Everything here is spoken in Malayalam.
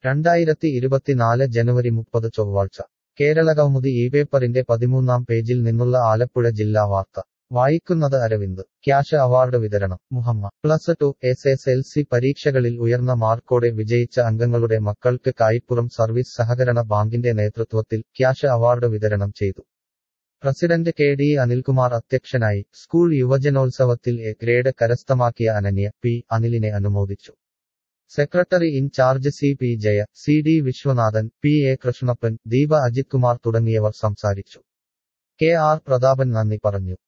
രണ്ടായിരത്തി ഇരുപത്തിനാല് ജനുവരി മുപ്പത് ചൊവ്വാഴ്ച കേരളകൗമുദി ഈ പേപ്പറിന്റെ പതിമൂന്നാം പേജിൽ നിന്നുള്ള ആലപ്പുഴ ജില്ലാ വാർത്ത വായിക്കുന്നത് അരവിന്ദ് ക്യാഷ് അവാർഡ് വിതരണം Muhamma plus two S S L C പരീക്ഷകളിൽ ഉയർന്ന മാർക്കോടെ വിജയിച്ച അംഗങ്ങളുടെ മക്കൾക്ക് കായിപ്പുറം സർവീസ് സഹകരണ ബാങ്കിന്റെ നേതൃത്വത്തിൽ ക്യാഷ് അവാർഡ് വിതരണം ചെയ്തു പ്രസിഡന്റ് കെ ഡി അനിൽകുമാർ അധ്യക്ഷനായി സ്കൂൾ യുവജനോത്സവത്തിൽ എ ഗ്രേഡ് കരസ്ഥമാക്കിയ അനന്യ പി അനിലിനെ അനുമോദിച്ചു secretary incharge C P Jaya C D Viswanathan P A Krishnappan Deepa Ajith Kumar തുടങ്ങിയവർ സംസാരിച്ചു കെ ആർ പ്രതാപൻ നന്ദി പറഞ്ഞു